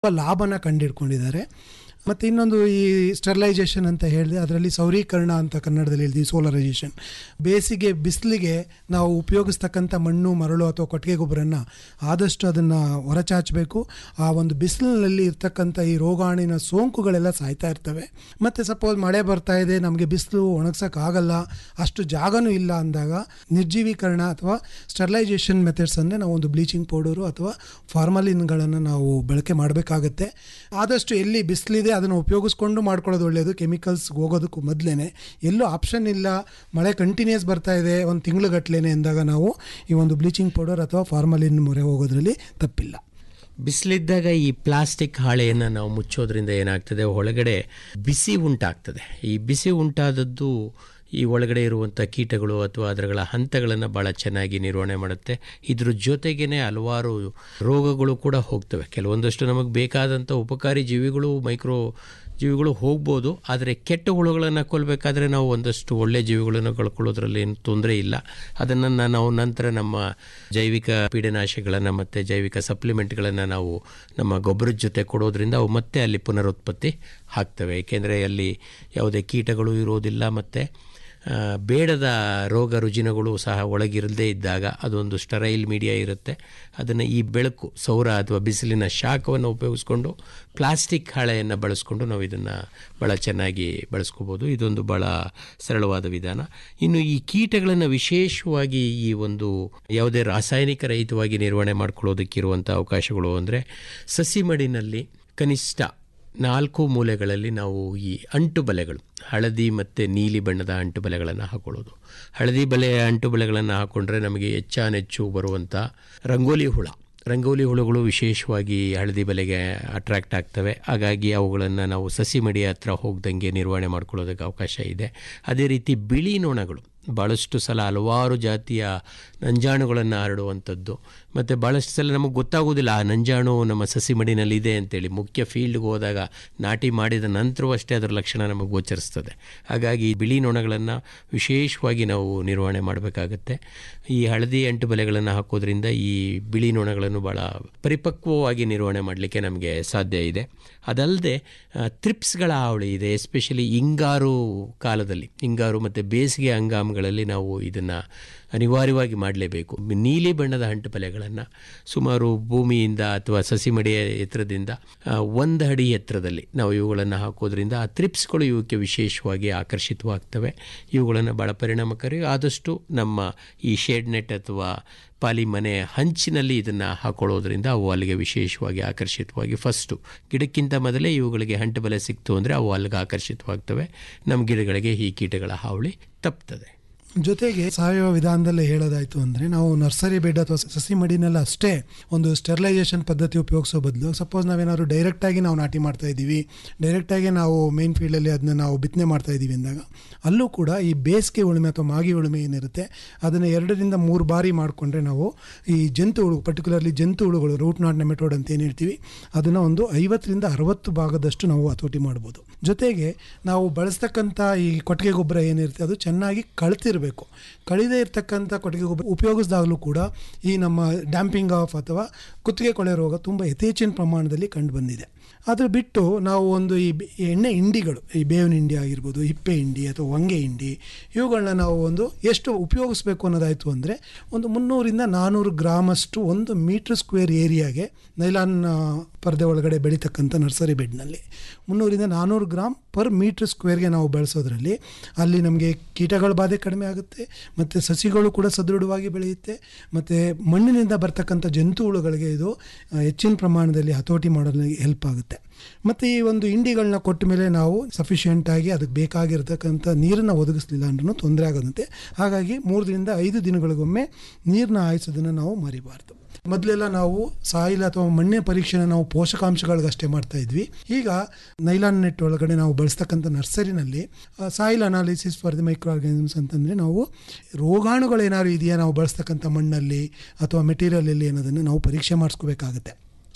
ಲಾಭನ ಕಂಡಿಡ್ಕೊಂಡಿದ್ದಾರೆ ಮತ್ತು ಇನ್ನೊಂದು ಈ ಸ್ಟೆರಿಲೈಸೇಷನ್ ಅಂತ ಹೇಳಿದೆ ಅದರಲ್ಲಿ ಸೌರೀಕರಣ ಅಂತ ಕನ್ನಡದಲ್ಲಿ ಹೇಳ್ತೀವಿ ಸೋಲರೈಸೇಷನ್ ಬೇಸಿಗೆ ಬಿಸಿಲಿಗೆ ನಾವು ಉಪಯೋಗಿಸ್ತಕ್ಕಂಥ ಮಣ್ಣು ಮರಳು ಅಥವಾ ಕೊಟ್ಟಿಗೆ ಗೊಬ್ಬರನ ಆದಷ್ಟು ಅದನ್ನು ಹೊರಚಾಚಬೇಕು ಆ ಒಂದು ಬಿಸಿಲಿನಲ್ಲಿ ಇರ್ತಕ್ಕಂಥ ಈ ರೋಗಾಣುವಿನ ಸೋಂಕುಗಳೆಲ್ಲ ಸಾಯ್ತಾ ಇರ್ತವೆ ಮತ್ತು ಸಪೋಸ್ ಮಳೆ ಬರ್ತಾ ಇದೆ ನಮಗೆ ಬಿಸಿಲು ಒಣಗ್ಸೋಕ್ಕಾಗಲ್ಲ ಅಷ್ಟು ಜಾಗನೂ ಇಲ್ಲ ಅಂದಾಗ ನಿರ್ಜೀವೀಕರಣ ಅಥವಾ ಸ್ಟೆರಿಲೈಸೇಷನ್ ಮೆಥಡ್ಸ್ ಅಂದರೆ ನಾವು ಒಂದು ಬ್ಲೀಚಿಂಗ್ ಪೌಡರು ಅಥವಾ ಫಾರ್ಮಲಿನ್ಗಳನ್ನು ನಾವು ಬಳಕೆ ಮಾಡಬೇಕಾಗತ್ತೆ ಆದಷ್ಟು ಎಲ್ಲಿ ಬಿಸಿಲಿದೆ ಅದನ್ನು ಉಪಯೋಗಿಸ್ಕೊಂಡು ಮಾಡ್ಕೊಳ್ಳೋದು ಒಳ್ಳೆಯದು ಕೆಮಿಕಲ್ಸ್ ಹೋಗೋದಕ್ಕೂ ಮೊದಲೇ ಎಲ್ಲೂ ಆಪ್ಷನ್ ಇಲ್ಲ ಮಳೆ ಕಂಟಿನ್ಯೂಸ್ ಬರ್ತಾ ಇದೆ ಒಂದು ತಿಂಗಳುಗಟ್ಲೆನೆ ಅಂದಾಗ ನಾವು ಈ ಒಂದು ಬ್ಲೀಚಿಂಗ್ ಪೌಡರ್ ಅಥವಾ ಫಾರ್ಮಲಿನ್ ಮೊರೆ ಹೋಗೋದ್ರಲ್ಲಿ ತಪ್ಪಿಲ್ಲ ಬಿಸಿಲಿದ್ದಾಗ ಈ ಪ್ಲಾಸ್ಟಿಕ್ ಹಾಳೆಯನ್ನು ನಾವು ಮುಚ್ಚೋದ್ರಿಂದ ಏನಾಗ್ತದೆ ಒಳಗಡೆ ಬಿಸಿ ಉಂಟಾಗ್ತದೆ ಈ ಬಿಸಿ ಉಂಟಾದದ್ದು ಈ ಒಳಗಡೆ ಇರುವಂಥ ಕೀಟಗಳು ಅಥವಾ ಅದರಗಳ ಹಂತಗಳನ್ನು ಭಾಳ ಚೆನ್ನಾಗಿ ನಿರ್ವಹಣೆ ಮಾಡುತ್ತೆ ಇದ್ರ ಜೊತೆಗೇ ಹಲವಾರು ರೋಗಗಳು ಕೂಡ ಹೋಗ್ತವೆ ಕೆಲವೊಂದಷ್ಟು ನಮಗೆ ಬೇಕಾದಂಥ ಉಪಕಾರಿ ಜೀವಿಗಳು ಮೈಕ್ರೋ ಜೀವಿಗಳು ಹೋಗ್ಬೋದು ಆದರೆ ಕೆಟ್ಟ ಹುಳುಗಳನ್ನು ಕೊಲ್ಲಬೇಕಾದ್ರೆ ನಾವು ಒಂದಷ್ಟು ಒಳ್ಳೆಯ ಜೀವಿಗಳನ್ನು ಕಳ್ಕೊಳ್ಳೋದ್ರಲ್ಲಿ ಏನು ತೊಂದರೆ ಇಲ್ಲ ಅದನ್ನು ನಾವು ನಂತರ ನಮ್ಮ ಜೈವಿಕ ಪೀಡನಾಶಗಳನ್ನು ಮತ್ತು ಜೈವಿಕ ಸಪ್ಲಿಮೆಂಟ್ಗಳನ್ನು ನಾವು ನಮ್ಮ ಗೊಬ್ಬರದ ಜೊತೆ ಕೊಡೋದ್ರಿಂದ ಅವು ಮತ್ತೆ ಅಲ್ಲಿ ಪುನರುತ್ಪತ್ತಿ ಆಗ್ತವೆ ಏಕೆಂದರೆ ಅಲ್ಲಿ ಯಾವುದೇ ಕೀಟಗಳು ಇರೋದಿಲ್ಲ ಮತ್ತು ಆ, ಬೇಡದ ರೋಗ ರುಜಿನಗಳು ಸಹ ಒಳಗಿರದೇ ಇದ್ದಾಗ ಅದೊಂದು ಸ್ಟರೈಲ್ ಮೀಡಿಯಾ ಇರುತ್ತೆ ಅದನ್ನು ಈ ಬೆಳಕು ಸೌರ ಅಥವಾ ಬಿಸಿಲಿನ ಶಾಖವನ್ನು ಉಪಯೋಗಿಸ್ಕೊಂಡು ಪ್ಲಾಸ್ಟಿಕ್ ಹಾಳೆಯನ್ನು ಬಳಸ್ಕೊಂಡು ನಾವು ಇದನ್ನು ಭಾಳ ಚೆನ್ನಾಗಿ ಬಳಸ್ಕೋಬೋದು ಇದೊಂದು ಭಾಳ ಸರಳವಾದ ವಿಧಾನ ಇನ್ನು ಈ ಕೀಟಗಳನ್ನು ವಿಶೇಷವಾಗಿ ಈ ಒಂದು ಯಾವುದೇ ರಾಸಾಯನಿಕ ರಹಿತವಾಗಿ ನಿರ್ವಹಣೆ ಮಾಡ್ಕೊಳ್ಳೋದಕ್ಕಿರುವಂಥ ಅವಕಾಶಗಳು ಅಂದರೆ ಸಸಿ ಮಡಿನಲ್ಲಿ ಕನಿಷ್ಠ ನಾಲ್ಕು ಮೂಲೆಗಳಲ್ಲಿ ನಾವು ಈ ಅಂಟು ಬಲೆಗಳು ಹಳದಿ ಮತ್ತು ನೀಲಿ ಬಣ್ಣದ ಅಂಟು ಬಲೆಗಳನ್ನು ಹಾಕೊಳ್ಳೋದು ಹಳದಿ ಬಲೆಯ ಅಂಟು ಬಲೆಗಳನ್ನು ಹಾಕ್ಕೊಂಡ್ರೆ ನಮಗೆ ಹೆಚ್ಚಾನೆಚ್ಚು ಬರುವಂಥ ರಂಗೋಲಿ ಹುಳ ರಂಗೋಲಿ ಹುಳುಗಳು ವಿಶೇಷವಾಗಿ ಹಳದಿ ಬಲೆಗೆ ಅಟ್ರಾಕ್ಟ್ ಆಗ್ತವೆ ಹಾಗಾಗಿ ಅವುಗಳನ್ನು ನಾವು ಸಸಿ ಮಡಿ ಹತ್ರ ಹೋಗ್ದಂಗೆ ನಿರ್ವಹಣೆ ಮಾಡ್ಕೊಳ್ಳೋದಕ್ಕೆ ಅವಕಾಶ ಇದೆ ಅದೇ ರೀತಿ ಬಿಳಿ ನೊಣಗಳು ಭಾಳಷ್ಟು ಸಲ ಹಲವಾರು ಜಾತಿಯ ನಂಜಾಣುಗಳನ್ನು ಹರಡುವಂಥದ್ದು ಮತ್ತು ಭಾಳಷ್ಟು ಸಲ ನಮಗೆ ಗೊತ್ತಾಗೋದಿಲ್ಲ ಆ ನಂಜಾಣು ನಮ್ಮ ಸಸಿ ಮಡಿನಲ್ಲಿ ಇದೆ ಅಂತೇಳಿ ಮುಖ್ಯ ಫೀಲ್ಡ್ಗೆ ಹೋದಾಗ ನಾಟಿ ಮಾಡಿದ ನಂತರವೂ ಅಷ್ಟೇ ಅದರ ಲಕ್ಷಣ ನಮಗೆ ಗೋಚರಿಸ್ತದೆ ಹಾಗಾಗಿ ಬಿಳಿ ನೊಣಗಳನ್ನು ವಿಶೇಷವಾಗಿ ನಾವು ನಿರ್ವಹಣೆ ಮಾಡಬೇಕಾಗತ್ತೆ ಈ ಹಳದಿ ಅಂಟು ಬಲೆಗಳನ್ನು ಹಾಕೋದ್ರಿಂದ ಈ ಬಿಳಿ ನೊಣಗಳನ್ನು ಭಾಳ ಪರಿಪಕ್ವವಾಗಿ ನಿರ್ವಹಣೆ ಮಾಡಲಿಕ್ಕೆ ನಮಗೆ ಸಾಧ್ಯ ಇದೆ ಅದಲ್ಲದೆ ತ್ರಿಪ್ಸ್ಗಳ ಹಾವಳಿ ಇದೆ ಎಸ್ಪೆಷಲಿ ಹಿಂಗಾರು ಕಾಲದಲ್ಲಿ ಹಿಂಗಾರು ಮತ್ತು ಬೇಸಿಗೆ ಹಂಗಾಮಗಳಲ್ಲಿ ನಾವು ಇದನ್ನು ಅನಿವಾರ್ಯವಾಗಿ ಮಾಡಲೇಬೇಕು ನೀಲಿ ಬಣ್ಣದ ಅಂಟು ಬಲೆಗಳನ್ನು ಸುಮಾರು ಭೂಮಿಯಿಂದ ಅಥವಾ ಸಸಿ ಮಡಿಯ ಎತ್ತರದಿಂದ ಆ, ಒಂದು ಅಡಿ ಎತ್ತರದಲ್ಲಿ ನಾವು ಇವುಗಳನ್ನು ಹಾಕೋದ್ರಿಂದ ಆ ತ್ರಿಪ್ಸ್ಗಳು ಇವಕ್ಕೆ ವಿಶೇಷವಾಗಿ ಆಕರ್ಷಿತವಾಗ್ತವೆ ಇವುಗಳನ್ನು ಭಾಳ ಪರಿಣಾಮಕಾರಿ ಆದಷ್ಟು ನಮ್ಮ ಈ ಶೇಡ್ ನೆಟ್ ಅಥವಾ ಪಾಲಿ ಮನೆ ಹಂಚಿನಲ್ಲಿ ಇದನ್ನು ಹಾಕೊಳ್ಳೋದ್ರಿಂದ ಅವು ಅಲ್ಲಿಗೆ ವಿಶೇಷವಾಗಿ ಆಕರ್ಷಿತವಾಗಿ ಫಸ್ಟು ಗಿಡಕ್ಕಿಂತ ಮೊದಲೇ ಇವುಗಳಿಗೆ ಅಂಟು ಬಲೆ ಸಿಕ್ತು ಅಂದರೆ ಅವು ಅಲ್ಲಿಗೆ ಆಕರ್ಷಿತವಾಗ್ತವೆ ನಮ್ಮ ಗಿಡಗಳಿಗೆ ಈ ಕೀಟಗಳ ಹಾವಳಿ ತಪ್ತದೆ ಜೊತೆಗೆ ಸಾವಯವ ವಿಧಾನದಲ್ಲಿ ಹೇಳೋದಾಯ್ತು ಅಂದರೆ ನಾವು ನರ್ಸರಿ ಬೆಡ್ ಅಥವಾ ಸಸಿ ಮಡಿನೆಲ್ಲ ಅಷ್ಟೇ ಒಂದು ಸ್ಟೆರಿಲೈಸೇಷನ್ ಪದ್ಧತಿ ಉಪಯೋಗಿಸೋ ಬದಲು ಸಪೋಸ್ ನಾವೇನಾದ್ರು ಡೈರೆಕ್ಟಾಗಿ ನಾವು ನಾಟಿ ಮಾಡ್ತಾ ಇದ್ದೀವಿ ಡೈರೆಕ್ಟಾಗಿ ನಾವು ಮೇನ್ ಫೀಲ್ಡಲ್ಲಿ ಅದನ್ನ ನಾವು ಬಿತ್ತನೆ ಮಾಡ್ತಾ ಇದ್ದೀವಿ ಅಂದಾಗ ಅಲ್ಲೂ ಕೂಡ ಈ ಬೇಸಿಗೆ ಉಳುಮೆ ಅಥವಾ ಮಾಗಿ ಉಳುಮೆ ಏನಿರುತ್ತೆ ಅದನ್ನು ಎರಡರಿಂದ ಮೂರು ಬಾರಿ ಮಾಡಿಕೊಂಡ್ರೆ ನಾವು ಈ ಜಂತು ಹುಳು ಪರ್ಟಿಕ್ಯುಲರ್ಲಿ ಜಂತು ಹುಳುಗಳು ರೂಟ್ ನಾಟ್ ನೆಮೆಟೋಡ್ ಅಂತ ಏನು ಹೇಳ್ತೀವಿ ಅದನ್ನು ಒಂದು ಐವತ್ತರಿಂದ ಅರವತ್ತು ಭಾಗದಷ್ಟು ನಾವು ಹತೋಟಿ ಮಾಡ್ಬೋದು ಜೊತೆಗೆ ನಾವು ಬಳಸ್ತಕ್ಕಂಥ ಈ ಕೊಟ್ಟಿಗೆ ಗೊಬ್ಬರ ಏನಿರುತ್ತೆ ಅದು ಚೆನ್ನಾಗಿ ಕಳ್ತಿರಬೇಕು ಕಳಿದೇ ಇರ್ತಕ್ಕಂಥ ಕೊಟ್ಟಿಗೆ ಗೊಬ್ಬರ ಉಪಯೋಗಿಸಿದಾಗಲೂ ಕೂಡ ಈ ನಮ್ಮ ಡ್ಯಾಂಪಿಂಗ್ ಆಫ್ ಅಥವಾ ಕುತ್ತಿಗೆ ಕೊಳೆ ರೋಗ ತುಂಬ ಯಥೇಚ್ಛಿನ ಪ್ರಮಾಣದಲ್ಲಿ ಕಂಡು ಬಂದಿದೆ ಅದು ಬಿಟ್ಟು ನಾವು ಒಂದು ಈ ಬೆ- ಎಣ್ಣೆ ಹಿಂಡಿಗಳು ಈ ಬೇವಿನ ಹಿಂಡಿ ಆಗಿರ್ಬೋದು ಹಿಪ್ಪೆ ಹಿಂಡಿ ಅಥವಾ ಹೊಂಗೆ ಹಿಂಡಿ ಇವುಗಳನ್ನ ನಾವು ಒಂದು ಎಷ್ಟು ಉಪಯೋಗಿಸ್ಬೇಕು ಅನ್ನೋದಾಯಿತು ಅಂದರೆ ಒಂದು ಮುನ್ನೂರಿಂದ ನಾನ್ನೂರು ಗ್ರಾಮಷ್ಟು ಒಂದು ಮೀಟ್ರ್ ಸ್ಕ್ವೇರ್ ಏರಿಯಾಗೆ ನೈಲಾನ್ ಆ, ಪರದೆ ಒಳಗಡೆ ಬೆಳೀತಕ್ಕಂಥ ನರ್ಸರಿ ಬೆಡ್ನಲ್ಲಿ ಮುನ್ನೂರಿಂದ ನಾನ್ನೂರು ಗ್ರಾಮ್ ಪರ್ ಮೀಟ್ರ್ ಸ್ಕ್ವೇರ್ಗೆ ನಾವು ಬೆಳೆಸೋದ್ರಲ್ಲಿ ಅಲ್ಲಿ ನಮಗೆ ಕೀಟಗಳ ಬಾಧೆ ಕಡಿಮೆ ಆಗುತ್ತೆ ಮತ್ತು ಸಸಿಗಳು ಕೂಡ ಸದೃಢವಾಗಿ ಬೆಳೆಯುತ್ತೆ ಮತ್ತು ಮಣ್ಣಿನಿಂದ ಬರ್ತಕ್ಕಂಥ ಜಂತು ಹುಳುಗಳಿಗೆ ಇದು ಆ, ಹೆಚ್ಚಿನ ಪ್ರಮಾಣದಲ್ಲಿ ಹತೋಟಿ ಮಾಡಲು ಹೆಲ್ಪ್ ಆಗುತ್ತೆ ಮತ್ತು ಈ ಒಂದು ಇಂಡಿಗಳನ್ನ ಕೊಟ್ಟ ಮೇಲೆ ನಾವು ಸಫಿಷಿಯೆಂಟಾಗಿ ಅದಕ್ಕೆ ಬೇಕಾಗಿರ್ತಕ್ಕಂಥ ನೀರನ್ನು ಒದಗಿಸಲಿಲ್ಲ ಅಂದ್ರೂ ತೊಂದರೆ ಆಗೋದಂತೆ ಹಾಗಾಗಿ ಮೂರರಿಂದ ಐದು ದಿನಗಳಿಗೊಮ್ಮೆ ನೀರನ್ನ ಹಾಯಿಸೋದನ್ನು ನಾವು ಮರಿಬಾರ್ದು ಮೊದಲೆಲ್ಲ ನಾವು ಸಾಯಿಲ್ ಅಥವಾ ಮಣ್ಣಿನ ಪರೀಕ್ಷೆನ ನಾವು ಪೋಷಕಾಂಶಗಳಿಗಷ್ಟೇ ಮಾಡ್ತಾ ಇದ್ವಿ ಈಗ ನೈಲಾನ್ ನೆಟ್ ಒಳಗಡೆ ನಾವು ಬಳಸ್ತಕ್ಕಂಥ ನರ್ಸರಿನಲ್ಲಿ soil analysis for the micro organisms ಅಂತಂದರೆ ನಾವು ರೋಗಾಣುಗಳೇನಾದ್ರು ಇದೆಯಾ ನಾವು ಬಳಸ್ತಕ್ಕಂಥ ಮಣ್ಣಲ್ಲಿ ಅಥವಾ ಮೆಟೀರಿಯಲಲ್ಲಿ ಅನ್ನೋದನ್ನು ನಾವು ಪರೀಕ್ಷೆ ಮಾಡಿಸ್ಕೋಬೇಕಾಗುತ್ತೆ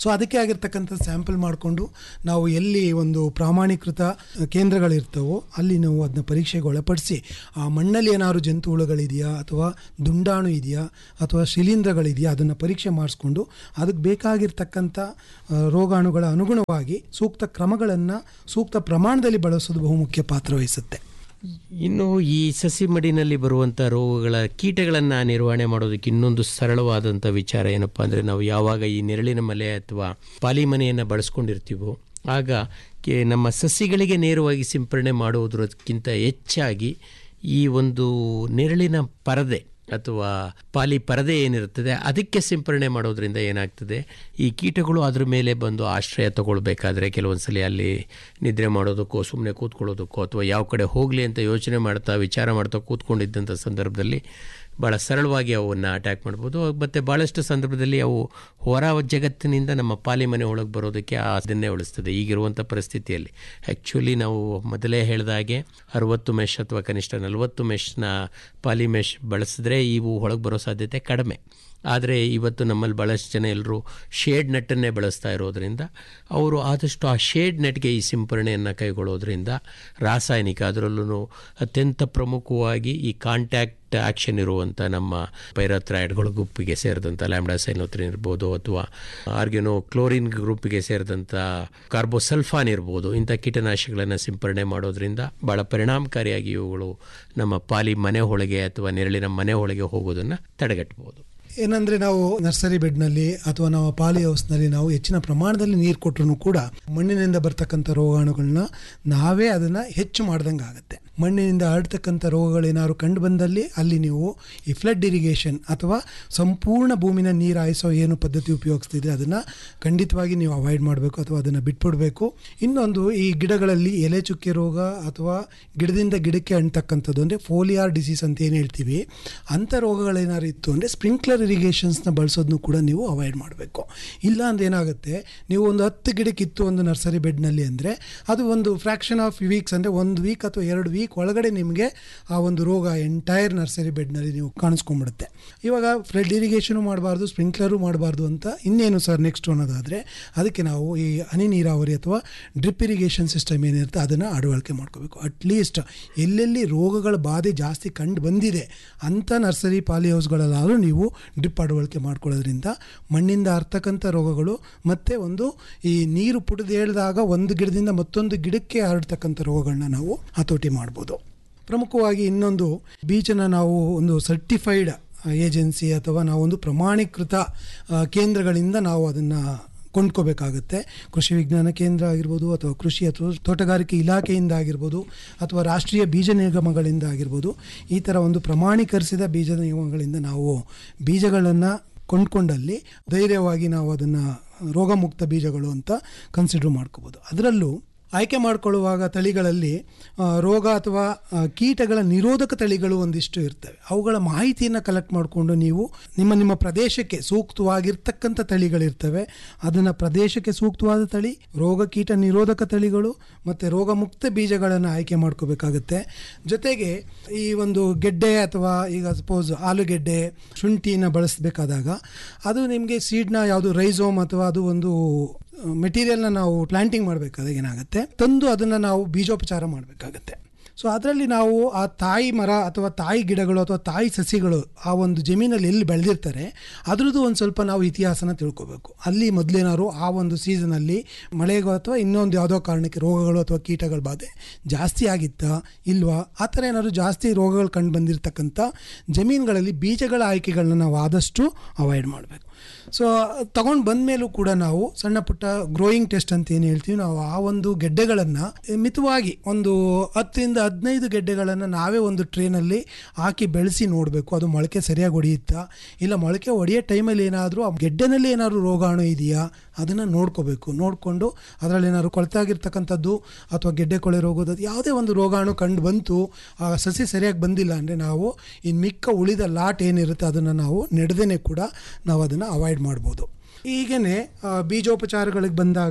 ಸೊ ಅದಕ್ಕೆ ಆಗಿರ್ತಕ್ಕಂಥ ಸ್ಯಾಂಪಲ್ ಮಾಡಿಕೊಂಡು ನಾವು ಎಲ್ಲಿ ಒಂದು ಪ್ರಾಮಾಣೀಕೃತ ಕೇಂದ್ರಗಳಿರ್ತವೋ ಅಲ್ಲಿ ನಾವು ಅದನ್ನ ಪರೀಕ್ಷೆಗೆ ಒಳಪಡಿಸಿ ಆ ಮಣ್ಣಲ್ಲಿ ಏನಾದ್ರು ಜಂತು ಹುಳುಗಳಿದೆಯಾ ಅಥವಾ ದುಂಡಾಣು ಇದೆಯಾ ಅಥವಾ ಶಿಲೀಂಧ್ರಗಳಿದೆಯಾ ಅದನ್ನು ಪರೀಕ್ಷೆ ಮಾಡಿಸ್ಕೊಂಡು ಅದಕ್ಕೆ ಬೇಕಾಗಿರ್ತಕ್ಕಂಥ ಆ, ರೋಗಾಣುಗಳ ಅನುಗುಣವಾಗಿ ಸೂಕ್ತ ಕ್ರಮಗಳನ್ನು ಸೂಕ್ತ ಪ್ರಮಾಣದಲ್ಲಿ ಬಳಸೋದು ಬಹುಮುಖ್ಯ ಪಾತ್ರ ವಹಿಸುತ್ತೆ ಇನ್ನು ಈ ಸಸಿ ಮಡಿನಲ್ಲಿ ಬರುವಂಥ ರೋಗಗಳ ಕೀಟಗಳನ್ನು ನಿರ್ವಹಣೆ ಮಾಡೋದಕ್ಕೆ ಇನ್ನೊಂದು ಸರಳವಾದಂಥ ವಿಚಾರ ಏನಪ್ಪ ಅಂದರೆ ನಾವು ಯಾವಾಗ ಈ ನೆರಳಿನ ಮಲೆ ಅಥವಾ ಪಾಲಿಮನೆಯನ್ನು ಬಳಸ್ಕೊಂಡಿರ್ತೀವೋ ಆಗ ಕೆ ನಮ್ಮ ಸಸಿಗಳಿಗೆ ನೇರವಾಗಿ ಸಿಂಪರಣೆ ಮಾಡುವುದಕ್ಕಿಂತ ಹೆಚ್ಚಾಗಿ ಈ ಒಂದು ನೆರಳಿನ ಪರದೆ ಅಥವಾ ಪಾಲಿ ಪರದೆ ಏನಿರುತ್ತದೆ ಅದಕ್ಕೆ ಸಿಂಪರಣೆ ಮಾಡೋದ್ರಿಂದ ಏನಾಗ್ತದೆ ಈ ಕೀಟಗಳು ಅದ್ರ ಮೇಲೆ ಬಂದು ಆಶ್ರಯ ತಗೊಳ್ಬೇಕಾದ್ರೆ ಕೆಲವೊಂದ್ಸಲಿ ಅಲ್ಲಿ ನಿದ್ರೆ ಮಾಡೋದಕ್ಕೋ ಸುಮ್ಮನೆ ಕೂತ್ಕೊಳ್ಳೋದಕ್ಕೋ ಅಥವಾ ಯಾವ ಕಡೆ ಹೋಗಲಿ ಅಂತ ಯೋಚನೆ ಮಾಡ್ತಾ ವಿಚಾರ ಮಾಡ್ತಾ ಕೂತ್ಕೊಂಡಿದ್ದಂಥ ಸಂದರ್ಭದಲ್ಲಿ ಭಾಳ ಸರಳವಾಗಿ ಅವನ್ನು ಅಟ್ಯಾಕ್ ಮಾಡ್ಬೋದು ಮತ್ತು ಭಾಳಷ್ಟು ಸಂದರ್ಭದಲ್ಲಿ ಅವು ಹೊರ ಜಗತ್ತಿನಿಂದ ನಮ್ಮ ಪಾಲಿಮನೆ ಒಳಗೆ ಬರೋದಕ್ಕೆ ಅದನ್ನೇ ಉಳಿಸ್ತದೆ ಈಗಿರುವಂಥ ಪರಿಸ್ಥಿತಿಯಲ್ಲಿ ಆ್ಯಕ್ಚುಲಿ ನಾವು ಮೊದಲೇ ಹೇಳಿದ ಹಾಗೆ ಅರುವತ್ತು ಮೆಶ್ ಅಥವಾ ಕನಿಷ್ಠ ನಲವತ್ತು ಮೆಶ್ನ ಪಾಲಿ ಮೆಶ್ ಬಳಸಿದ್ರೆ ಇವು ಒಳಗೆ ಬರೋ ಸಾಧ್ಯತೆ ಕಡಿಮೆ ಆದರೆ ಇವತ್ತು ನಮ್ಮಲ್ಲಿ ಭಾಳಷ್ಟು ಜನ ಎಲ್ಲರೂ ಶೇಡ್ ನೆಟ್ಟನ್ನೇ ಬಳಸ್ತಾ ಇರೋದ್ರಿಂದ ಅವರು ಆದಷ್ಟು ಆ ಶೇಡ್ ನೆಟ್ಗೆ ಈ ಸಿಂಪರಣೆಯನ್ನು ಕೈಗೊಳ್ಳೋದ್ರಿಂದ ರಾಸಾಯನಿಕ ಅದರಲ್ಲೂ ಅತ್ಯಂತ ಪ್ರಮುಖವಾಗಿ ಈ ಕಾಂಟ್ಯಾಕ್ಟ್ ಆ್ಯಕ್ಷನ್ ಇರುವಂಥ ನಮ್ಮ ಪೈರಥ್ರಾಯ್ಡ್ಗಳ ಗುಂಪಿಗೆ ಸೇರಿದಂಥ ಲ್ಯಾಂಬ್ಡಾಸೈನೋತ್ರಿನ್ ಇರ್ಬೋದು ಅಥವಾ ಆರ್ಗ್ಯನೋ ಕ್ಲೋರಿನ್ ಗ್ರೂಪಿಗೆ ಸೇರಿದಂಥ ಕಾರ್ಬೋಸಲ್ಫಾನ್ ಇರ್ಬೋದು ಇಂಥ ಕೀಟನಾಶಕಗಳನ್ನು ಸಿಂಪರಣೆ ಮಾಡೋದ್ರಿಂದ ಭಾಳ ಪರಿಣಾಮಕಾರಿಯಾಗಿ ಇವುಗಳು ನಮ್ಮ ಪಾಲಿ ಮನೆ ಒಳಗೆ ಅಥವಾ ನೆರಳಿನ ಮನೆ ಒಳಗೆ ಹೋಗೋದನ್ನು ತಡೆಗಟ್ಟಬಹುದು ಏನಂದ್ರೆ ನಾವು ನರ್ಸರಿ ಬೆಡ್ನಲ್ಲಿ ಅಥವಾ ನಾವು ಪಾಲಿ ಹೌಸ್ನಲ್ಲಿ ನಾವು ಹೆಚ್ಚಿನ ಪ್ರಮಾಣದಲ್ಲಿ ನೀರು ಕೊಟ್ಟರು ಕೂಡ ಮಣ್ಣಿನಿಂದ ಬರ್ತಕ್ಕಂಥ ರೋಗಾಣುಗಳನ್ನ ನಾವೇ ಅದನ್ನು ಹೆಚ್ಚು ಮಾಡ್ದಂಗೆ ಆಗುತ್ತೆ ಮಣ್ಣಿನಿಂದ ಹರಡ್ತಕ್ಕಂಥ ರೋಗಗಳೇನಾದ್ರು ಕಂಡು ಬಂದಲ್ಲಿ ಅಲ್ಲಿ ನೀವು ಈ ಫ್ಲಡ್ ಇರಿಗೇಷನ್ ಅಥವಾ ಸಂಪೂರ್ಣ ಭೂಮಿನ ನೀರು ಹಾಯಿಸೋ ಏನು ಪದ್ಧತಿ ಉಪಯೋಗಿಸ್ತಿದ್ರೆ ಅದನ್ನು ಖಂಡಿತವಾಗಿ ನೀವು ಅವಾಯ್ಡ್ ಮಾಡಬೇಕು ಅಥವಾ ಅದನ್ನು ಬಿಟ್ಬಿಡಬೇಕು ಇನ್ನೊಂದು ಈ ಗಿಡಗಳಲ್ಲಿ ಎಲೆ ಚುಕ್ಕೆ ರೋಗ ಅಥವಾ ಗಿಡದಿಂದ ಗಿಡಕ್ಕೆ ಅಂಟತಕ್ಕಂಥದ್ದು ಅಂದರೆ ಫೋಲಿಯಾರ್ ಡಿಸೀಸ್ ಅಂತ ಏನು ಹೇಳ್ತೀವಿ ಅಂಥ ರೋಗಗಳೇನಾದ್ರು ಇತ್ತು ಅಂದರೆ ಸ್ಪ್ರಿಂಕ್ಲರ್ ಇರಿಗೇಷನ್ಸ್ನ ಬಳಸೋದನ್ನು ಕೂಡ ನೀವು ಅವಾಯ್ಡ್ ಮಾಡಬೇಕು ಇಲ್ಲ ಅಂದ್ರೆ ಏನಾಗುತ್ತೆ ನೀವು ಒಂದು ಹತ್ತು ಗಿಡಕ್ಕೆ ಇತ್ತು ಒಂದು ನರ್ಸರಿ ಬೆಡ್ನಲ್ಲಿ ಅಂದರೆ ಅದು ಒಂದು ಫ್ರ್ಯಾಕ್ಷನ್ ಆಫ್ ವೀಕ್ಸ್ ಅಂದರೆ ಒಂದು ವೀಕ್ ಅಥವಾ ಎರಡು ವೀಕ್ ಒಳಗಡೆ ನಿಮಗೆ ಆ ಒಂದು ರೋಗ ಎಂಟೈರ್ ನರ್ಸರಿ ಬೆಡ್ನಲ್ಲಿ ನೀವು ಕಾಣಿಸ್ಕೊಂಡ್ಬಿಡುತ್ತೆ ಇವಾಗ ಫ್ಲಡ್ ಇರಿಗೇಷನು ಮಾಡಬಾರ್ದು ಸ್ಪ್ರಿಂಕ್ಲರು ಮಾಡಬಾರ್ದು ಅಂತ ಇನ್ನೇನು ಸರ್ ನೆಕ್ಸ್ಟ್ ಅನ್ನೋದಾದರೆ ಅದಕ್ಕೆ ನಾವು ಈ ಹನಿ ನೀರಾವರಿ ಅಥವಾ ಡ್ರಿಪ್ ಇರಿಗೇಷನ್ ಸಿಸ್ಟಮ್ ಏನಿರುತ್ತೆ ಅದನ್ನು ಅಳವಡಿಕೆ ಮಾಡ್ಕೋಬೇಕು ಅಟ್ಲೀಸ್ಟ್ ಎಲ್ಲೆಲ್ಲಿ ರೋಗಗಳ ಬಾಧೆ ಜಾಸ್ತಿ ಕಂಡು ಬಂದಿದೆ ಅಂಥ ನರ್ಸರಿ ಪಾಲಿ ಹೌಸ್ಗಳಲ್ಲಾದರೂ ನೀವು ಡ್ರಿಪ್ ಅಳವಡಿಕೆ ಮಾಡ್ಕೊಳ್ಳೋದ್ರಿಂದ ಮಣ್ಣಿಂದ ಹರ್ತಕ್ಕಂಥ ರೋಗಗಳು ಮತ್ತು ಒಂದು ಈ ನೀರು ಪುಡಿದೇಳಿದಾಗ ಒಂದು ಗಿಡದಿಂದ ಮತ್ತೊಂದು ಗಿಡಕ್ಕೆ ಹರಡ್ತಕ್ಕಂಥ ರೋಗಗಳನ್ನ ನಾವು ಹತೋಟಿ ಮಾಡ್ಬೋದು ಪ್ರಮುಖವಾಗಿ ಇನ್ನೊಂದು ಬೀಜನ ನಾವು ಒಂದು ಸರ್ಟಿಫೈಡ್ ಏಜೆನ್ಸಿ ಅಥವಾ ನಾವೊಂದು ಪ್ರಮಾಣೀಕೃತ ಆ, ಕೇಂದ್ರಗಳಿಂದ ನಾವು ಅದನ್ನು ಕೊಂಡ್ಕೋಬೇಕಾಗುತ್ತೆ ಕೃಷಿ ವಿಜ್ಞಾನ ಕೇಂದ್ರ ಆಗಿರ್ಬೋದು ಅಥವಾ ಕೃಷಿ ಅಥವಾ ತೋಟಗಾರಿಕೆ ಇಲಾಖೆಯಿಂದ ಆಗಿರ್ಬೋದು ಅಥವಾ ರಾಷ್ಟ್ರೀಯ ಬೀಜ ನಿಗಮಗಳಿಂದ ಆಗಿರ್ಬೋದು ಈ ಥರ ಒಂದು ಪ್ರಮಾಣೀಕರಿಸಿದ ಬೀಜ ನಿಗಮಗಳಿಂದ ನಾವು ಬೀಜಗಳನ್ನು ಕೊಂಡ್ಕೊಂಡಲ್ಲಿ ಧೈರ್ಯವಾಗಿ ನಾವು ಅದನ್ನು ರೋಗಮುಕ್ತ ಬೀಜಗಳು ಅಂತ ಕನ್ಸಿಡರ್ ಮಾಡ್ಕೋಬೋದು ಅದರಲ್ಲೂ ಆಯ್ಕೆ ಮಾಡಿಕೊಳ್ಳುವಾಗ ತಳಿಗಳಲ್ಲಿ ಆ, ರೋಗ ಅಥವಾ ಆ, ಕೀಟಗಳ ನಿರೋಧಕ ತಳಿಗಳು ಒಂದಿಷ್ಟು ಇರ್ತವೆ ಅವುಗಳ ಮಾಹಿತಿಯನ್ನು ಕಲೆಕ್ಟ್ ಮಾಡಿಕೊಂಡು ನೀವು ನಿಮ್ಮ ನಿಮ್ಮ ಪ್ರದೇಶಕ್ಕೆ ಸೂಕ್ತವಾಗಿರ್ತಕ್ಕಂಥ ತಳಿಗಳಿರ್ತವೆ ಅದನ್ನು ಪ್ರದೇಶಕ್ಕೆ ಸೂಕ್ತವಾದ ತಳಿ ರೋಗ ಕೀಟ ನಿರೋಧಕ ತಳಿಗಳು ಮತ್ತು ರೋಗಮುಕ್ತ ಬೀಜಗಳನ್ನು ಆಯ್ಕೆ ಮಾಡ್ಕೋಬೇಕಾಗುತ್ತೆ ಜೊತೆಗೆ ಈ ಒಂದು ಗೆಡ್ಡೆ ಅಥವಾ ಈಗ ಸಪೋಸ್ ಆಲೂಗೆಡ್ಡೆ ಶುಂಠಿನ ಬಳಸಬೇಕಾದಾಗ ಅದು ನಿಮಗೆ ಸೀಡ್ನ ಯಾವುದು ರೈಸೋಮ್ ಅಥವಾ ಅದು ಒಂದು ಮೆಟೀರಿಯಲ್ನ ನಾವು ಪ್ಲಾಂಟಿಂಗ್ ಮಾಡಬೇಕಾದಾಗ ಏನಾಗುತ್ತೆ ತಂದು ಅದನ್ನು ನಾವು ಬೀಜೋಪಚಾರ ಮಾಡಬೇಕಾಗತ್ತೆ ಸೊ ಅದರಲ್ಲಿ ನಾವು ಆ ತಾಯಿ ಮರ ಅಥವಾ ತಾಯಿ ಗಿಡಗಳು ಅಥವಾ ತಾಯಿ ಸಸಿಗಳು ಆ ಒಂದು ಜಮೀನಲ್ಲಿ ಎಲ್ಲಿ ಬೆಳೆದಿರ್ತಾರೆ ಅದ್ರದ್ದು ಒಂದು ಸ್ವಲ್ಪ ನಾವು ಇತಿಹಾಸನ ತಿಳ್ಕೊಬೇಕು ಅಲ್ಲಿ ಮೊದಲೇನಾದ್ರು ಆ ಒಂದು ಸೀಸನಲ್ಲಿ ಮಳೆಗೋ ಅಥವಾ ಇನ್ನೊಂದು ಯಾವುದೋ ಕಾರಣಕ್ಕೆ ರೋಗಗಳು ಅಥವಾ ಕೀಟಗಳ ಬಾಧೆ ಜಾಸ್ತಿ ಆಗಿತ್ತಾ ಇಲ್ವಾ ಆ ಥರ ಏನಾದ್ರು ಜಾಸ್ತಿ ರೋಗಗಳು ಕಂಡು ಬಂದಿರತಕ್ಕಂಥ ಜಮೀನುಗಳಲ್ಲಿ ಬೀಜಗಳ ಆಯ್ಕೆಗಳನ್ನ ನಾವು ಆದಷ್ಟು ಅವಾಯ್ಡ್ ಮಾಡಬೇಕು ಸೊ ತಗೊಂಡು ಬಂದ ಮೇಲೂ ಕೂಡ ನಾವು ಸಣ್ಣ ಪುಟ್ಟ ಗ್ರೋಯಿಂಗ್ ಟೆಸ್ಟ್ ಅಂತ ಏನು ಹೇಳ್ತೀವಿ ನಾವು ಆ ಒಂದು ಗೆಡ್ಡೆಗಳನ್ನು ಮಿತವಾಗಿ ಒಂದು ಹತ್ತರಿಂದ ಹದಿನೈದು ಗೆಡ್ಡೆಗಳನ್ನು ನಾವೇ ಒಂದು ಟ್ರೇನಲ್ಲಿ ಹಾಕಿ ಬೆಳೆಸಿ ನೋಡಬೇಕು ಅದು ಮೊಳಕೆ ಸರಿಯಾಗಿ ಹೊಡೆಯುತ್ತಾ ಇಲ್ಲ ಮೊಳಕೆ ಹೊಡೆಯೋ ಟೈಮಲ್ಲಿ ಏನಾದರೂ ಆ ಗೆಡ್ಡೆನಲ್ಲಿ ಏನಾದರೂ ರೋಗಾಣು ಇದೆಯಾ ಅದನ್ನು ನೋಡ್ಕೋಬೇಕು ನೋಡಿಕೊಂಡು ಅದರಲ್ಲಿ ಏನಾದ್ರು ಕೊಳೆತಾಗಿರ್ತಕ್ಕಂಥದ್ದು ಅಥವಾ ಗೆಡ್ಡೆ ಕೊಳೆ ರೋಗದ ಯಾವುದೇ ಒಂದು ರೋಗಾಣು ಕಂಡು ಬಂತು ಆ ಸಸಿ ಸರಿಯಾಗಿ ಬಂದಿಲ್ಲ ಅಂದರೆ ನಾವು ಇನ್ನು ಮಿಕ್ಕ ಉಳಿದ ಲಾಟ್ ಏನಿರುತ್ತೆ ಅದನ್ನು ನಾವು ನೆಡ್ದೇ ಕೂಡ ನಾವು ಅದನ್ನು ಅವಾಯ್ಡ್ ಮಾಡ್ಬೋದು ಹೀಗೇ ಬೀಜೋಪಚಾರಗಳಿಗೆ ಬಂದಾಗ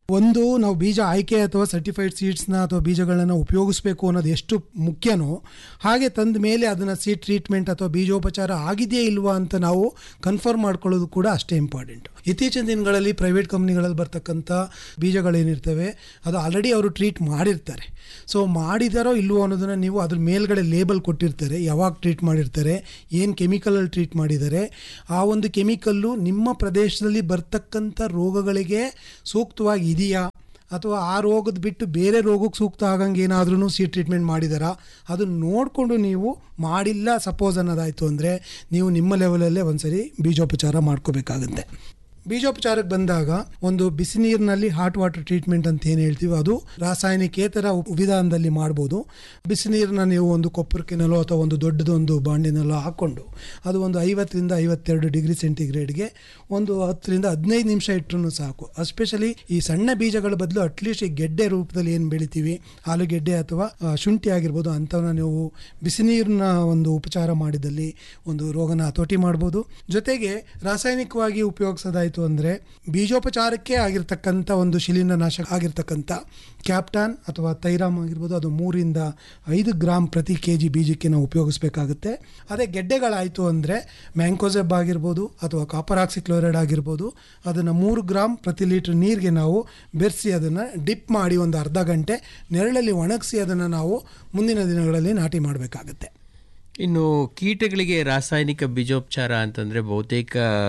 ಒಂದು ನಾವು ಬೀಜ ಆಯ್ಕೆ ಅಥವಾ ಸರ್ಟಿಫೈಡ್ ಸೀಡ್ಸ್ನ ಅಥವಾ ಬೀಜಗಳನ್ನು ಉಪಯೋಗಿಸ್ಬೇಕು ಅನ್ನೋದು ಎಷ್ಟು ಮುಖ್ಯನೋ ಹಾಗೆ ತಂದ ಮೇಲೆ ಅದನ್ನು ಸೀಡ್ ಟ್ರೀಟ್ಮೆಂಟ್ ಅಥವಾ ಬೀಜೋಪಚಾರ ಆಗಿದೆಯೇ ಇಲ್ವಾ ಅಂತ ನಾವು ಕನ್ಫರ್ಮ್ ಮಾಡ್ಕೊಳ್ಳೋದು ಕೂಡ ಅಷ್ಟೇ ಇಂಪಾರ್ಟೆಂಟ್ ಇತ್ತೀಚಿನ ದಿನಗಳಲ್ಲಿ ಪ್ರೈವೇಟ್ ಕಂಪ್ನಿಗಳಲ್ಲಿ ಬರ್ತಕ್ಕಂಥ ಬೀಜಗಳೇನಿರ್ತವೆ ಅದು ಆಲ್ರೆಡಿ ಅವರು ಟ್ರೀಟ್ ಮಾಡಿರ್ತಾರೆ ಸೊ ಮಾಡಿದಾರೋ ಇಲ್ವೋ ಅನ್ನೋದನ್ನು ನೀವು ಅದ್ರ ಮೇಲ್ಗಡೆ ಲೇಬಲ್ ಕೊಟ್ಟಿರ್ತಾರೆ ಯಾವಾಗ ಟ್ರೀಟ್ ಮಾಡಿರ್ತಾರೆ ಏನು ಕೆಮಿಕಲಲ್ಲಿ ಟ್ರೀಟ್ ಮಾಡಿದ್ದಾರೆ ಆ ಒಂದು ಕೆಮಿಕಲ್ಲು ನಿಮ್ಮ ಪ್ರದೇಶದಲ್ಲಿ ಬರ್ತಕ್ಕಂಥ ರೋಗಗಳಿಗೆ ಸೂಕ್ತವಾಗಿ ಇದೆಯಾ ಅಥವಾ ಆ ರೋಗದ ಬಿಟ್ಟು ಬೇರೆ ರೋಗಕ್ಕೆ ಸೂಕ್ತ ಆಗಂಗೆ ಏನಾದ್ರೂ ಸಿ ಟ್ರೀಟ್ಮೆಂಟ್ ಮಾಡಿದಾರಾ ಅದನ್ನು ನೋಡಿಕೊಂಡು ನೀವು ಮಾಡಿಲ್ಲ ಸಪೋಸ್ ಅನ್ನೋದಾಯಿತು ಅಂದರೆ ನೀವು ನಿಮ್ಮ ಲೆವೆಲಲ್ಲೇ ಒಂದ್ಸರಿ ಬೀಜೋಪಚಾರ ಮಾಡ್ಕೋಬೇಕಾಗುತ್ತೆ ಬೀಜೋಪಚಾರಕ್ಕೆ ಬಂದಾಗ ಒಂದು ಬಿಸಿ ನೀರಿನಲ್ಲಿ ಹಾಟ್ ವಾಟರ್ ಟ್ರೀಟ್ಮೆಂಟ್ ಅಂತ ಏನು ಹೇಳ್ತೀವಿ ಅದು ರಾಸಾಯನಿಕೇತರ ಉಪ- ವಿಧಾನದಲ್ಲಿ ಮಾಡ್ಬೋದು ಬಿಸಿ ನೀರನ್ನ ನೀವು ಒಂದು ಕೊಪ್ಪರಕ್ಕಿನಲ್ಲೋ ಅಥವಾ ಒಂದು ದೊಡ್ಡದೊಂದು ಬಾಂಡಿನಲ್ಲೋ ಹಾಕ್ಕೊಂಡು ಅದು ಒಂದು ಐವತ್ತರಿಂದ ಐವತ್ತೆರಡು ಡಿಗ್ರಿ ಸೆಂಟಿಗ್ರೇಡ್ಗೆ ಒಂದು ಹತ್ತರಿಂದ ಹದಿನೈದು ನಿಮಿಷ ಇಟ್ಟರು ಸಾಕು ಎಸ್ಪೆಷಲಿ ಈ ಸಣ್ಣ ಬೀಜಗಳ ಬದಲು ಅಟ್ಲೀಸ್ಟ್ ಈ ಗೆಡ್ಡೆ ರೂಪದಲ್ಲಿ ಏನು ಬೆಳಿತೀವಿ ಆಲೂಗೆಡ್ಡೆ ಅಥವಾ ಆ, ಶುಂಠಿ ಆಗಿರ್ಬೋದು ಅಂಥವನ್ನ ನೀವು ಬಿಸಿ ನೀರಿನ ಒಂದು ಉಪಚಾರ ಮಾಡಿದಲ್ಲಿ ಒಂದು ರೋಗನ ಹತೋಟಿ ಮಾಡ್ಬೋದು ಜೊತೆಗೆ ರಾಸಾಯನಿಕವಾಗಿ ಉಪಯೋಗಿಸೋದಾಯಿತು ಅಂದರೆ ಬೀಜೋಪಚಾರಕ್ಕೆ ಆಗಿರ್ತಕ್ಕಂಥ ಒಂದು ಶಿಲೀಂಧ್ರ ನಾಶಕ ಆಗಿರ್ತಕ್ಕಂಥ ಕ್ಯಾಪ್ಟಾನ್ ಅಥವಾ ತೈರಾಮ್ ಆಗಿರ್ಬೋದು ಅದು ಮೂರಿಂದ ಐದು ಗ್ರಾಮ್ ಪ್ರತಿ ಕೆ ಜಿ ಬೀಜಕ್ಕೆ ನಾವು ಉಪಯೋಗಿಸ್ಬೇಕಾಗುತ್ತೆ ಅದೇ ಗೆಡ್ಡೆಗಳಾಯಿತು ಅಂದರೆ ಮ್ಯಾಂಕೋಸೆಬ್ ಆಗಿರ್ಬೋದು ಅಥವಾ ಕಾಪರ್ ಆಕ್ಸಿಕ್ಲೋರೈಡ್ ಆಗಿರ್ಬೋದು ಅದನ್ನು ಮೂರು ಗ್ರಾಮ್ ಪ್ರತಿ ಲೀಟ್ರ್ ನೀರಿಗೆ ನಾವು ಬೆರೆಸಿ ಅದನ್ನು ಡಿಪ್ ಮಾಡಿ ಒಂದು ಅರ್ಧ ಗಂಟೆ ನೆರಳಲ್ಲಿ ಒಣಗಿಸಿ ಅದನ್ನು ನಾವು ಮುಂದಿನ ದಿನಗಳಲ್ಲಿ ನಾಟಿ ಮಾಡಬೇಕಾಗುತ್ತೆ ಇನ್ನು ಕೀಟಗಳಿಗೆ ರಾಸಾಯನಿಕ ಬೀಜೋಪಚಾರ ಅಂತಂದ್ರೆ ಬಹುತೇಕ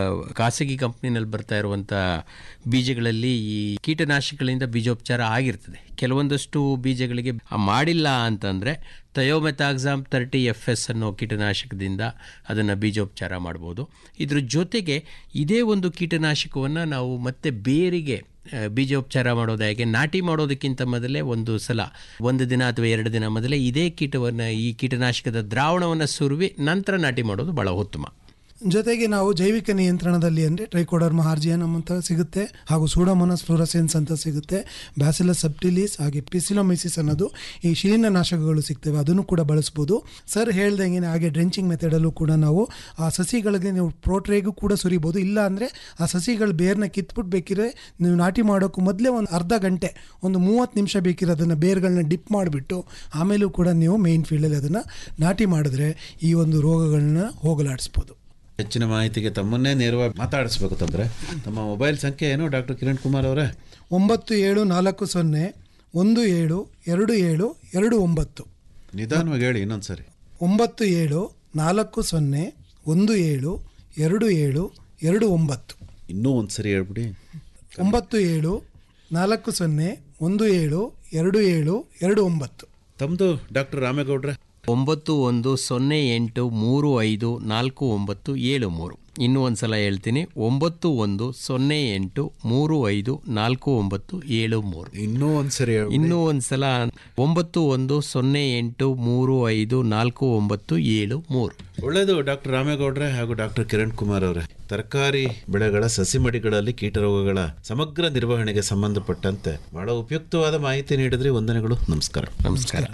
ಖಾಸಗಿ ಕಂಪ್ನಿನಲ್ಲಿ ಬರ್ತಾ ಇರುವಂತ ಬೀಜಗಳಲ್ಲಿ ಈ ಕೀಟನಾಶಕಗಳಿಂದ ಬೀಜೋಪಚಾರ ಆಗಿರ್ತದೆ ಕೆಲವೊಂದಷ್ಟು ಬೀಜಗಳಿಗೆ ಮಾಡಿಲ್ಲ ಅಂತಂದ್ರೆ ಥಯೋಮೆಥಾಕ್ಸಾಮ್ ತರ್ಟಿ ಎಫ್ ಎಸ್ ಅನ್ನೋ ಕೀಟನಾಶಕದಿಂದ ಅದನ್ನು ಬೀಜೋಪಚಾರ ಮಾಡ್ಬೋದು ಇದ್ರ ಜೊತೆಗೆ ಇದೇ ಒಂದು ಕೀಟನಾಶಕವನ್ನು ನಾವು ಮತ್ತೆ ಬೇರಿಗೆ ಆ, ಬೀಜೋಪಚಾರ ಮಾಡೋದು ಹೇಗೆ ನಾಟಿ ಮಾಡೋದಕ್ಕಿಂತ ಮೊದಲೇ ಒಂದು ಸಲ ಒಂದು ದಿನ ಅಥವಾ ಎರಡು ದಿನ ಮೊದಲೇ ಇದೇ ಕೀಟವನ್ನು ಈ ಕೀಟನಾಶಕದ ದ್ರಾವಣವನ್ನು ಸುರುವಿ ನಂತರ ನಾಟಿ ಮಾಡೋದು ಭಾಳ ಉತ್ತಮ ಜೊತೆಗೆ ನಾವು ಜೈವಿಕ ನಿಯಂತ್ರಣದಲ್ಲಿ ಅಂದರೆ ಟ್ರೈಕೋಡರ್ಮ ಹಾರ್ಜಿಯನಮ್ ಅಂತ ಸಿಗುತ್ತೆ ಹಾಗೂ ಸೂಡೋಮೋನಸ್ ಫ್ಲೋರಸೆನ್ಸ್ ಅಂತ ಸಿಗುತ್ತೆ ಬ್ಯಾಸಿಲಸ್ ಸಬ್ಟಿಲೀಸ್ ಹಾಗೆ ಪಿಸಿಲೋಮಿಸಿಸ್ ಅನ್ನೋದು ಈ ಶಿಲೀಂಧ್ರ ನಾಶಕಗಳು ಸಿಗ್ತವೆ ಅದನ್ನು ಕೂಡ ಬಳಸ್ಬೋದು ಸರ್ ಹೇಳ್ದಂಗೆ ಹಾಗೆ ಡ್ರೆಂಚಿಂಗ್ ಮೆಥಡಲ್ಲೂ ಕೂಡ ನಾವು ಆ ಸಸಿಗಳಿಗೆ ನೀವು ಪ್ರೋಟ್ರೇಗೂ ಕೂಡ ಸುರಿಬೋದು ಇಲ್ಲ ಅಂದರೆ ಆ ಸಸಿಗಳು ಬೇರ್ನ ಕಿತ್ಬಿಟ್ಟು ಬೇಕಿದ್ರೆ ನೀವು ನಾಟಿ ಮಾಡೋಕ್ಕೂ ಮೊದಲೇ ಒಂದು ಅರ್ಧ ಗಂಟೆ ಒಂದು ಮೂವತ್ತು ನಿಮಿಷ ಬೇಕಿರೋ ಅದನ್ನು ಬೇರ್ಗಳನ್ನ ಡಿಪ್ ಮಾಡಿಬಿಟ್ಟು ಆಮೇಲೂ ಕೂಡ ನೀವು ಮೇನ್ ಫೀಲ್ಡಲ್ಲಿ ಅದನ್ನು ನಾಟಿ ಮಾಡಿದ್ರೆ ಈ ಒಂದು ರೋಗಗಳನ್ನ ಹೋಗಲಾಡಿಸ್ಬೋದು ಹೆಚ್ಚಿನ ಮಾಹಿತಿಗೆ ತಮ್ಮನ್ನೇ ನೇರವಾಗಿ ಮಾತಾಡಿಸ್ಬೇಕು ತಂದ್ರೆ ತಮ್ಮ ಮೊಬೈಲ್ ಸಂಖ್ಯೆ ಏನು ಡಾಕ್ಟರ್ ಕಿರಣ್ ಕುಮಾರ್ ಅವರೇ ಒಂಬತ್ತು ಏಳು ನಾಲ್ಕು ಸೊನ್ನೆ ಒಂದು ಏಳು ಎರಡು ಏಳು ಎರಡು ಒಂಬತ್ತು ನಿಧಾನವಾಗಿ ಹೇಳಿ ಇನ್ನೊಂದ್ಸರಿ ಒಂಬತ್ತು ಏಳು ನಾಲ್ಕು ಸೊನ್ನೆ ಒಂದು ಏಳು ಎರಡು ಏಳು ಎರಡು ಒಂಬತ್ತು ಇನ್ನೂ ಒಂದ್ಸರಿ ಹೇಳ್ಬಿಡಿ ಒಂಬತ್ತು ಏಳು ನಾಲ್ಕು ಸೊನ್ನೆ ಒಂದು ಏಳು ಎರಡು ಏಳು ಎರಡು ಒಂಬತ್ತು ತಮ್ಮದು ಡಾಕ್ಟರ್ ರಾಮೇಗೌಡ್ರೆ ಒಂಬತ್ತು ಒಂದು ಸೊನ್ನೆ ಎಂಟು ಮೂರು ಐದು ನಾಲ್ಕು ಒಂಬತ್ತು ಏಳು ಮೂರು ಇನ್ನೂ ಒಂದು ಸಲ ಹೇಳ್ತೀನಿ ಒಂಬತ್ತು ಒಂದು ಸೊನ್ನೆ ಎಂಟು ಮೂರು ಐದು ನಾಲ್ಕು ಒಂಬತ್ತು ಏಳು ಮೂರು ಇನ್ನೂ ಒಂದ್ಸರಿ ಹೇಳ್ಬಿಡಿ. ಇನ್ನೂ ಒಂದು ಸಲ ಒಂಬತ್ತು ಒಂದು ಸೊನ್ನೆ ಎಂಟು ಮೂರು ಐದು ನಾಲ್ಕು ಒಂಬತ್ತು ಏಳು ಮೂರು ಒಳ್ಳೆಯದು ಡಾಕ್ಟರ್ ರಾಮೇಗೌಡ್ರೆ ಹಾಗೂ ಡಾಕ್ಟರ್ ಕಿರಣ್ ಕುಮಾರ್ ಅವರೇ ತರಕಾರಿ ಬೆಳೆಗಳ ಸಸಿ ಮಡಿಗಳಲ್ಲಿ ಕೀಟರೋಗಗಳ ಸಮಗ್ರ ನಿರ್ವಹಣೆಗೆ ಸಂಬಂಧಪಟ್ಟಂತೆ ಬಹಳ ಉಪಯುಕ್ತವಾದ ಮಾಹಿತಿ ನೀಡಿದ್ರಿ ವಂದನೆಗಳು ನಮಸ್ಕಾರ ನಮಸ್ಕಾರ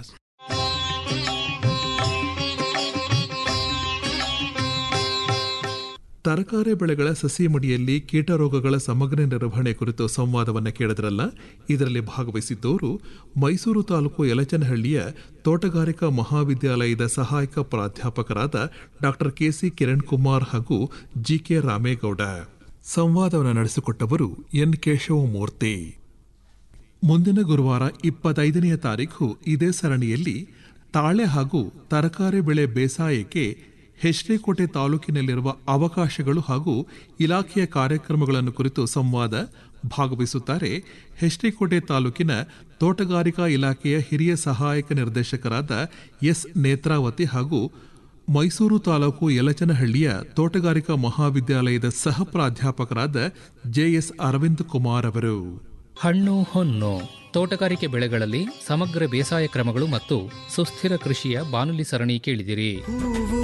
ತರಕಾರಿ ಬೆಳೆಗಳ ಸಸಿ ಮಡಿಯಲ್ಲಿ ಕೀಟರೋಗಗಳ ಸಮಗ್ರ ನಿರ್ವಹಣೆ ಕುರಿತು ಸಂವಾದವನ್ನು ಕೇಳಿದ್ರಲ್ಲ ಇದರಲ್ಲಿ ಭಾಗವಹಿಸಿದ್ದವರು ಮೈಸೂರು ತಾಲೂಕು ಯಲಚನಹಳ್ಳಿಯ ತೋಟಗಾರಿಕಾ ಮಹಾವಿದ್ಯಾಲಯದ ಸಹಾಯಕ ಪ್ರಾಧ್ಯಾಪಕರಾದ ಡಾಕ್ಟರ್ ಕೆಸಿ ಕಿರಣ್ ಕುಮಾರ್ ಹಾಗೂ ಜಿಕೆ ರಾಮೇಗೌಡ ಸಂವಾದವನ್ನು ನಡೆಸಿಕೊಟ್ಟವರು ಎನ್ ಕೇಶವಮೂರ್ತಿ ಮುಂದಿನ ಗುರುವಾರ ಇಪ್ಪತ್ತೈದನೆಯ ತಾರೀಖು ಇದೇ ಸರಣಿಯಲ್ಲಿ ತಾಳೆ ಹಾಗೂ ತರಕಾರಿ ಬೆಳೆ ಬೇಸಾಯಕ್ಕೆ ಹೆಚ್ಡಿಕೋಟೆ ತಾಲೂಕಿನಲ್ಲಿರುವ ಅವಕಾಶಗಳು ಹಾಗೂ ಇಲಾಖೆಯ ಕಾರ್ಯಕ್ರಮಗಳನ್ನು ಕುರಿತು ಸಂವಾದ ಭಾಗವಹಿಸುತ್ತಾರೆ ಹೆಚ್ಡಿಕೋಟೆ ತಾಲೂಕಿನ ತೋಟಗಾರಿಕಾ ಇಲಾಖೆಯ ಹಿರಿಯ ಸಹಾಯಕ ನಿರ್ದೇಶಕರಾದ ಎಸ್ ನೇತ್ರಾವತಿ ಹಾಗೂ ಮೈಸೂರು ತಾಲೂಕು ಯಲಚನಹಳ್ಳಿಯ ತೋಟಗಾರಿಕಾ ಮಹಾವಿದ್ಯಾಲಯದ ಸಹ ಪ್ರಾಧ್ಯಾಪಕರಾದ ಜೆಎಸ್ ಅರವಿಂದ್ ಕುಮಾರ್ ಅವರು ಹಣ್ಣು ಹೊನ್ನು ತೋಟಗಾರಿಕೆ ಬೆಳೆಗಳಲ್ಲಿ ಸಮಗ್ರ ಬೇಸಾಯ ಕ್ರಮಗಳು ಮತ್ತು ಸುಸ್ಥಿರ ಕೃಷಿಯ ಬಾನುಲಿ ಸರಣಿ ಕೇಳಿದಿರಿ